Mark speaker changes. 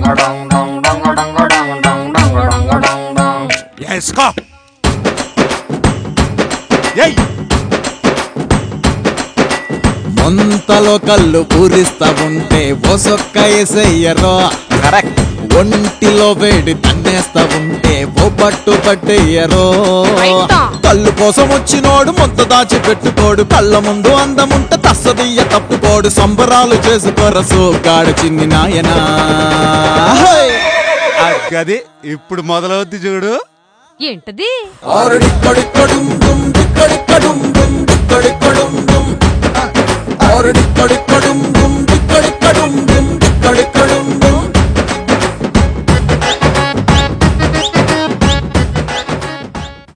Speaker 1: వేసుకో ఏయ్
Speaker 2: ముంతలో కళ్ళు పూరిస్తా ఉంటే ఒసొక్క ఎసయ్యరో
Speaker 1: కరెక్ట్
Speaker 2: ఒంటిలో వేడి తన్నేస్తా ఉంటే ఓ పట్టు పట్టేయరో
Speaker 3: రైటా.
Speaker 2: కళ్ళు కోసం వచ్చినోడు మొత్త దాచి పెట్టుకోడు కళ్ళ ముందు అందముంటే తస్సదియ్య తప్పుకోడు సంబరాలు చేసుకోర సోగాడు చిన్ని నాయనా హై!
Speaker 1: గది ఇప్పుడు మొదలవుద్ది చూడు
Speaker 3: ఏంటది
Speaker 2: ఆరుడిక్కడిక్కడుం డుం డిక్కడిక్కడుం